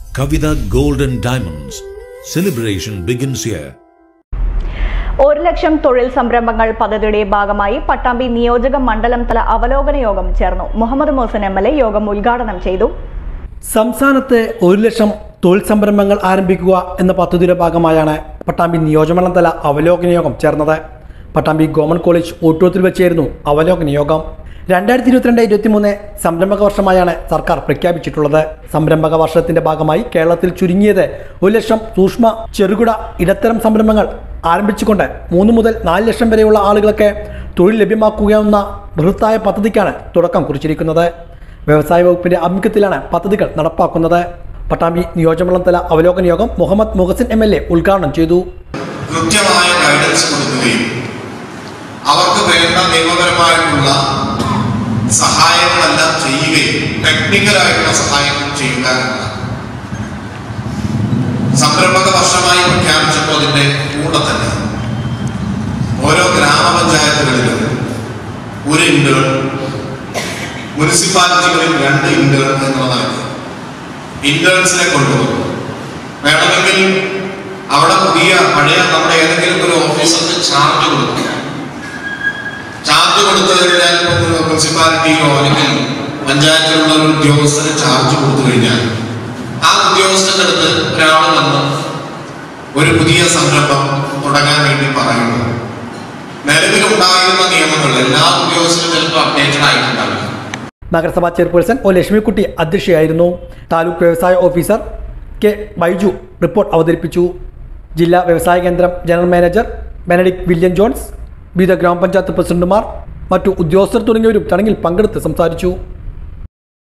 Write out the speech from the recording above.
Kavita Gold and Diamonds. Celebration begins here. ഒരു ലക്ഷം തൊഴിൽ സംരംഭങ്ങൾ പദ്ധതിയുടെ ഭാഗമായി പട്ടാമ്പി നിയോജക മണ്ഡലം തല അവലോകന യോഗം ചേർന്നു Muhammad Mohan M L A യോഗം ഉദ്ഘാടനം ചെയ്തു സംസ്ഥാനത്ത് ഒരു ലക്ഷം തൊഴിൽ സംരംഭങ്ങൾ ആരംഭിക്കുക എന്ന പദ്ധതിയുടെ ഭാഗമായാണ് പട്ടാമ്പി നിയോജകമണ്ഡലം തല അവലോകന യോഗം ചേർന്നത് പട്ടാമ്പി ഗവൺമെന്റ് കോളേജ് ഓട്ടോത്തിൽ വെച്ചായിരുന്നു അവലോകന യോഗം രണ്ടായിരത്തി ഇരുപത്തിരണ്ട് ഇരുപത്തിമൂന്ന് സംരംഭക വർഷമായാണ് സർക്കാർ പ്രഖ്യാപിച്ചിട്ടുള്ളത് സംരംഭക വർഷത്തിന്റെ ഭാഗമായി കേരളത്തിൽ ചുരുങ്ങിയത് ഒരു ലക്ഷം സൂക്ഷ്മ ചെറുകിട ഇടത്തരം സംരംഭങ്ങൾ ആരംഭിച്ചുകൊണ്ട് മൂന്ന് മുതൽ നാല് ലക്ഷം വരെയുള്ള ആളുകൾക്ക് തൊഴിൽ ലഭ്യമാക്കുകയെന്ന ബൃഹത്തായ പദ്ധതിക്കാണ് തുടക്കം കുറിച്ചിരിക്കുന്നത് വ്യവസായ വകുപ്പിന്റെ ആഭിമുഖ്യത്തിലാണ് പദ്ധതികൾ നടപ്പാക്കുന്നത് പട്ടാമ്പി നിയോജകമണ്ഡലം തല അവലോകന യോഗം Muhammad Muhsin M L A ഉദ്ഘാടനം ചെയ്തു കൃത്യമായ ഗൈഡൻസ് കൊടുക്കുകയും അവർക്ക് വേണ്ട നിയമപരമായിട്ടുള്ള സഹായങ്ങളെല്ലാം ചെയ്യുകയും ടെക്നിക്കലായിട്ടുള്ള സഹായങ്ങൾ ചെയ്യുക എന്നതാണ് സംരംഭക വർഷമായി പ്രഖ്യാപിച്ചപ്പോൾ അതിന്റെ കൂടെ തന്നെ ഓരോ ഗ്രാമപഞ്ചായത്തുകളിലും ഒരു ഇന്റേൺ മുനിസിപ്പാലിറ്റികളിൽ രണ്ട് ഇന്റേൺ എന്നുള്ള നിലയ്ക്ക് ഇന്റേൺസിനെ കൊണ്ടുവന്നു വേണമെങ്കിൽ അവിടെ പുതിയ പഴയ നമ്മുടെ ഏതെങ്കിലും ഒരു ഓഫീസർക്ക് ചാർജ് കൊടുക്കുക ചാർജ് കൊടുത്തു കഴിഞ്ഞാൽ ഇപ്പൊ ഒരു മുനിസിപ്പാലിറ്റിയിലോ അല്ലെങ്കിൽ പഞ്ചായത്തിലുള്ള ഒരു ഉദ്യോഗസ്ഥന് ചാർജ് കൊടുത്തു കഴിഞ്ഞാൽ ആ ഉദ്യോഗസ്ഥന്റെ അടുത്ത് ഒരാൾ വന്ന് ഒരു പുതിയ സംരംഭം തുടങ്ങാൻ വേണ്ടി പറയുന്നു നിലവിലുണ്ടായിരുന്ന നിയമങ്ങൾ എല്ലാ ഉദ്യോഗസ്ഥരും ചിലപ്പോൾ അപ്ഡേറ്റഡ് ആയിട്ടുണ്ടാവില്ല നഗരസഭാ ചെയർപേഴ്സൺ ഒ ലക്ഷ്മിക്കുട്ടി അധ്യക്ഷയായിരുന്നു താലൂക്ക് വ്യവസായ ഓഫീസർ കെ ബൈജു റിപ്പോർട്ട് അവതരിപ്പിച്ചു ജില്ലാ വ്യവസായ കേന്ദ്രം general manager Benedict William Jones വിവിധ ഗ്രാമപഞ്ചായത്ത് പ്രസിഡന്റുമാർ മറ്റു ഉദ്യോഗസ്ഥർ തുടങ്ങിയവരും ചടങ്ങിൽ പങ്കെടുത്ത് സംസാരിച്ചു